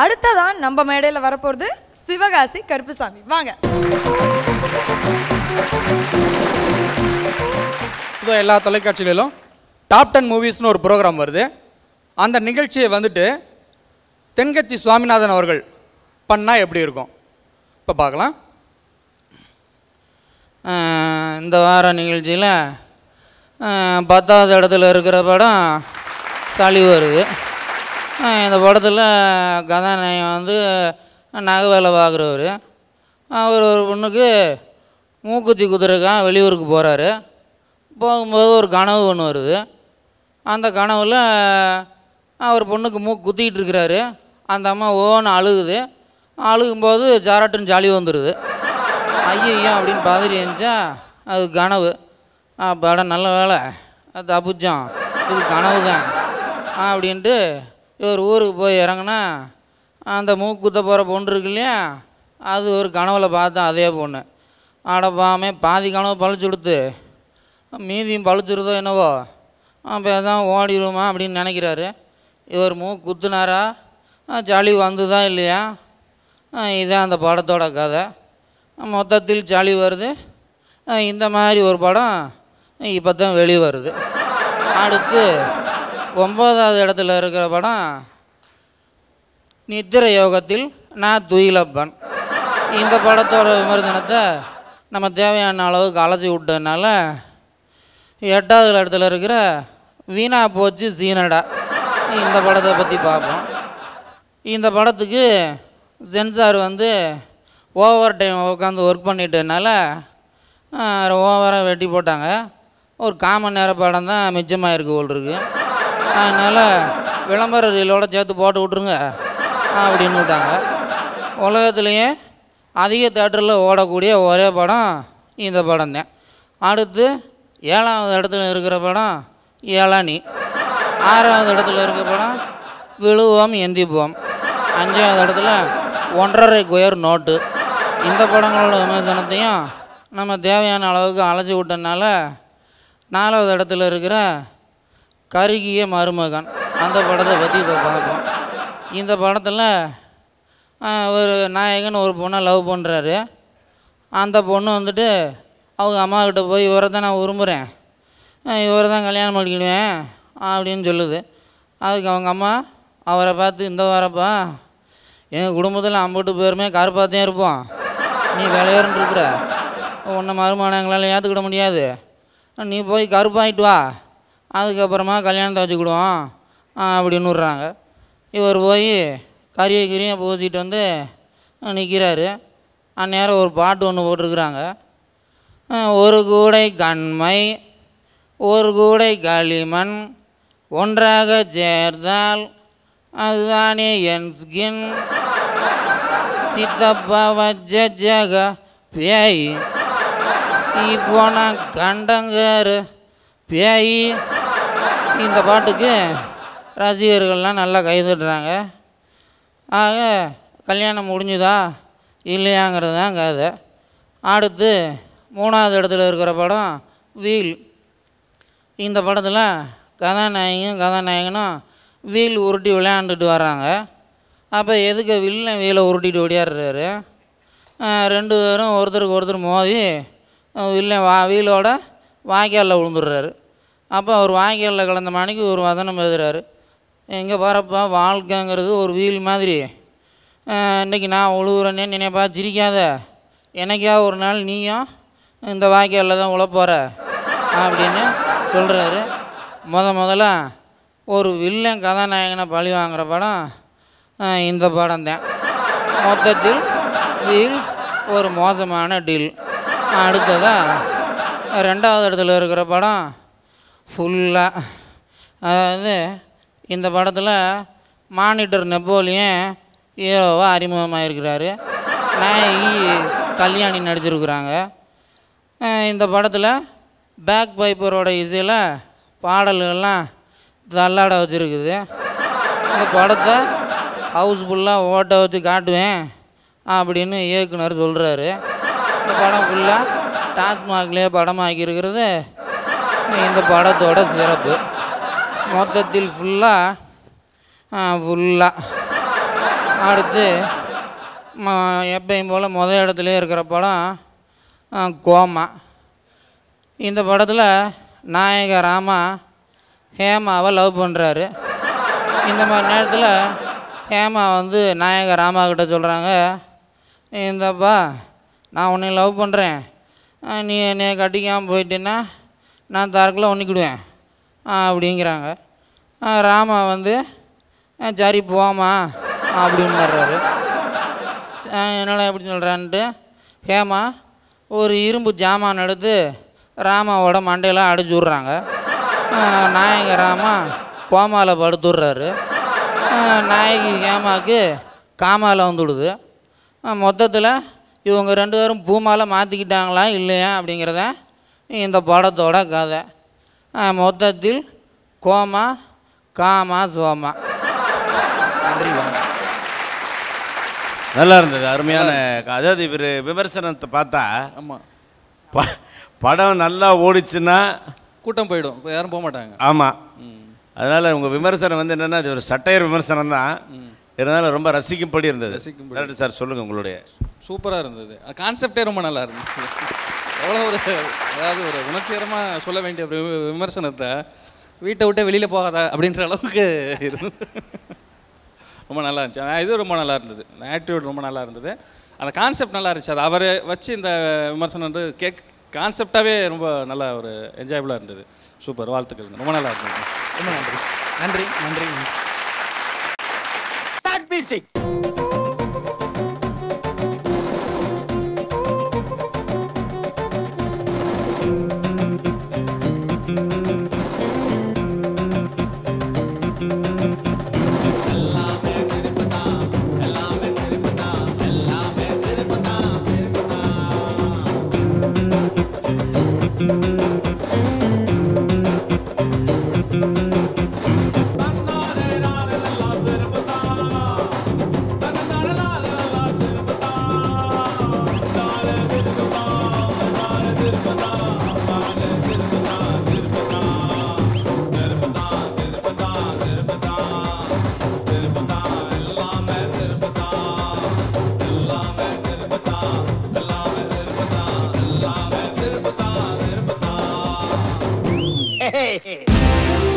அடுத்ததான் நம்ம மேடையில் வரப்போகிறது சிவகாசி கருப்புசாமி வாங்க இதோ எல்லா தொலைக்காட்சிகளிலும் டாப் டென் மூவிஸ்னு ஒரு ப்ரோக்ராம் வருது அந்த நிகழ்ச்சியை வந்துட்டு தென்கட்சி சுவாமிநாதன் அவர்கள் பண்ணால் எப்படி இருக்கும் இப்போ பார்க்கலாம் ஆஹ் இந்த வார நிகழ்ச்சியில் ஆஹ் பத்தாவது இடத்துல இருக்கிற படம் சளி வருது ஆஹ் இந்த படத்தில் கதாநாயகன் வந்து நகை வேலை பார்க்குறவர் அவர் ஒரு பொண்ணுக்கு மூக்குத்தி குதிரைக்காக வெளியூருக்கு போகிறாரு போகும்போது ஒரு கனவு ஒன்று வருது அந்த கனவில் அவர் பொண்ணுக்கு மூக்கு குத்திக்கிட்டு இருக்கிறாரு அந்த அம்மா ஓன்னு அழுகுது அழுகும்போது ஜாராட்டுன்னு ஜாலி வந்துடுது ஐயோ அப்படின்னு பதறி இருந்துச்சா அது கனவு அப்பாடா நல்ல வேலை அது தப்பிச்சோம் இது கனவு தான் அப்படின்ட்டு இவர் ஊருக்கு போய் இறங்குனா அந்த மூக்குத்த போகிற பொண்ணு இருக்கு இல்லையா அது ஒரு கனவுல பார்த்தா அதே பொண்ணு அடப்பாமே பாதி கனவு பழிச்சு கொடுத்து மீதியும் பழிச்சிருதோ என்னவோ அப்போ தான் ஓடிடுமா அப்படின்னு நினைக்கிறாரு இவர் மூக்கு குத்துனாரா ஜாலி வந்துதா இல்லையா ஆ, இதான் அந்த படத்தோட கதை மொத்தத்தில் ஜாலி வருது ஆ, இந்த மாதிரி ஒரு படம் இப்போ தான் வெளியே வருது அடுத்து ஒம்பதாவது இடத்துல இருக்கிற படம் நித்திர யோகத்தில் நான் துயிலப்பன் இந்த படத்தோட விமர்சனத்தை நம்ம தேவையான அளவுக்கு அலசி விட்டதுனால எட்டாவது இடத்துல இருக்கிற வீணா போச்சு சீனடா இந்த படத்தை பற்றி பார்ப்போம் இந்த படத்துக்கு சென்சார் வந்து ஓவர் டைம் உட்காந்து ஒர்க் பண்ணிட்டதுனால ஓவராக வெட்டி போட்டாங்க ஒரு காமன் நேர படம் தான் மிச்சமாக இருக்கு போல் இருக்கு அதனால் விளம்பர ரீலோட சேர்த்து போட்டு விட்ருங்க அப்படின்னு விட்டாங்க உலகத்துலேயே அதிக தேட்டரில் ஓடக்கூடிய ஒரே படம் இந்த படம் தான் அடுத்து ஏழாவது இடத்துல இருக்கிற படம் ஏழானி ஆறாவது இடத்துல இருக்க படம் விழுவோம் எந்திப்போம் அஞ்சாவது இடத்துல ஒன்றரை குயர் நோட்டு இந்த படங்களோட விமர்சனத்தையும் நம்ம தேவையான அளவுக்கு அலசி விட்டனால நாலாவது இடத்துல இருக்கிற கருகிய மருமகன் அந்த படத்தை பற்றி இப்போ பார்ப்போம் இந்த படத்தில் ஒரு நாயகன் ஒரு பொண்ணை லவ் பண்ணுறாரு அந்த பொண்ணு வந்துட்டு அவங்க அம்மா கிட்ட போய் இவரை தான் நான் விரும்புகிறேன் இவரை தான் கல்யாணம் பண்ணிக்கிடுவேன் அப்படின்னு சொல்லுது அதுக்கு அவங்க அம்மா அவரை பார்த்து இந்த வாரப்பா எங்கள் குடும்பத்தில் ஐம்பது பேருமே கருப்பாத்தையும் இருப்போம் நீ விளையாடுன்னு இருக்கிற உன்னை மருமான எங்களால் ஏற்றுக்கிட முடியாது நீ போய் கருப்பாயிட்டு வா அதுக்கப்புறமா கல்யாணத்தை வச்சுக்கிடுவோம் அப்படின்னு விட்றாங்க இவர் போய் கறியை கிரியை பூசிட்டு வந்து நிற்கிறாரு அந்நேரம் ஒரு பாட்டு ஒன்று போட்டிருக்கிறாங்க ஒரு கூடை கண்மை ஒரு கூடை களிமண் ஒன்றாக சேர்ந்தால் அதுதானே என் ஸ்கின் சித்தப்பா வச்ச ஜக பேய் இப்போ நான் கண்டங்காரு பேய் இந்த பாட்டுக்கு ரசிகர்கள்லாம் நல்லா கைதட்டுறாங்க ஆக கல்யாணம் முடிஞ்சுதா இல்லையாங்கிறது தான் கதை அடுத்து மூணாவது இடத்துல இருக்கிற படம் வீல் இந்த படத்தில் கதாநாயகியும் கதாநாயகனும் வீல் உருட்டி விளையாண்டுட்டு வராங்க அப்போ எதுக்கு வில்லன் வீலை உருட்டிட்டு ஓடியாடுறாரு ஆஹ் ரெண்டு பேரும் ஒருத்தருக்கு ஒருத்தர் மோதி அஹ் வில்லன் வா வீலோட வாய்க்காலில் விழுந்துடுறாரு அப்போ அவர் வாய்க்காலில் கலந்த மணிக்கு ஒரு வதனம் எழுதுறாரு எங்கே பாருப்பா வாழ்க்கைங்கிறது ஒரு வீல் மாதிரி ஆஹ் இன்னைக்கு நான் உழுவுறேன்னே நினைப்பா சிரிக்காத என்னைக்கா ஒரு நாள் நீயும் இந்த வாய்க்காலில் தான் உழப்போற அப்படின்னு சொல்கிறாரு முத முதல்ல ஒரு வில்லன் கதாநாயகனை பழி வாங்குற படம் ஆஹ் இந்த படம் தான் மொத்தத்தில் வீல் ஒரு மோசமான டீல் அடுத்ததாக ரெண்டாவது இடத்துல இருக்கிற படம் ஃபுல்லாக அதாவது இந்த படத்தில் மானிட்டர் நெப்போலியன் ஹீரோவாக அறிமுகமாயிருக்கிறாரு நாயகி கல்யாணி நடிச்சிருக்கிறாங்க அஹ் இந்த படத்தில் பேக் பைப்பரோட இசையில் பாடல்கள்லாம் தள்ளாட வச்சுருக்குது இந்த படத்தை ஹவுஸ்ஃபுல்லாக ஓட்ட வச்சு காட்டுவேன் அப்படின்னு இயக்குனர் சொல்கிறாரு இந்த படம் ஃபுல்லாக டாஸ்மாக்லேயே படமாக்கியிருக்கிறது இந்த படத்தோட சிறப்பு மொத்தத்தில் ஃபுல்லாக ஃபுல்லாக அடுத்து ம- எப்பயும் போல் முத இடத்துலயே இருக்கிற படம் ஆ, கோமா இந்த படத்தில் நாயக ராமா ஹேமாவை லவ் பண்ணுறாரு இந்த மாதிரி நேரத்தில் ஹேமா வந்து நாயக ராமா கிட்ட சொல்கிறாங்க இந்தப்பா நான் உன்னை லவ் பண்ணுறேன் நீ என்னை கட்டிக்காமல் போயிட்டேன்னா நான் தரக்கில் ஒன்றிக்கிடுவேன் அப்படிங்கிறாங்க ஆ, ராமா வந்து "ஆ, சரி போமா அப்படின்னுறாரு என்னடா எப்படி சொல்கிறான்ட்டு ஹேமா ஒரு இரும்பு ஜாமான் எடுத்து ராமாவோட மண்டையெல்லாம் அடிச்சு விட்றாங்க நாயக ராமா கோமாவில் படுத்துடுறாரு நாயகி ஹேமாவுக்கு காமாவில் வந்துடுது மொத்தத்தில் இவங்க ரெண்டு பேரும் பூமால மாற்றிக்கிட்டாங்களா இல்லையா அப்படிங்கிறத இந்த படத்தோட கதை ஆ, மொத்தத்தில் கோமா காமா சோமா நன்றி வணக்கம் நல்லா இருந்தது அருமையான அதாவது இவர் விமர்சனத்தை பார்த்தா ஆமாம் ப படம் நல்லா ஓடிச்சுன்னா கூட்டம் போயிடும் இப்போ யாரும் போக மாட்டாங்க ஆமாம் அதனால் உங்கள் விமர்சனம் வந்து என்னென்னா இது ஒரு சட்டையர் விமர்சனம் தான் இருந்தாலும் ரொம்ப ரசிக்கும்படி இருந்தது ரசிக்கும்படி. கரெக்ட் சார் சொல்லுங்கள் உங்களுடைய சூப்பராக இருந்தது கான்செப்டே ரொம்ப நல்லா இருந்துச்சு எவ்வளோ ஒரு அதாவது ஒரு உணர்ச்சிகரமாக சொல்ல வேண்டிய ஒரு வி- விமர்சனத்தை வீட்டை விட்டு வெளியில் போகாத அப்படின்ற அளவுக்கு இருந்தது ரொம்ப நல்லா இருந்துச்சு ஆனா, இது ரொம்ப நல்லா இருந்தது ஆட்டிடியூட் ரொம்ப நல்லா இருந்தது அந்த கான்செப்ட் நல்லா இருந்துச்சு அது அவரை வச்சு இந்த விமர்சனம் வந்து கேக் கான்செப்டாகவே ரொம்ப நல்லா ஒரு என்ஜாயபுளாக இருந்தது சூப்பர் வாழ்த்துக்கள் ரொம்ப நல்லா இருந்தது ரொம்ப நன்றி நன்றி நன்றி Hey, hey, hey.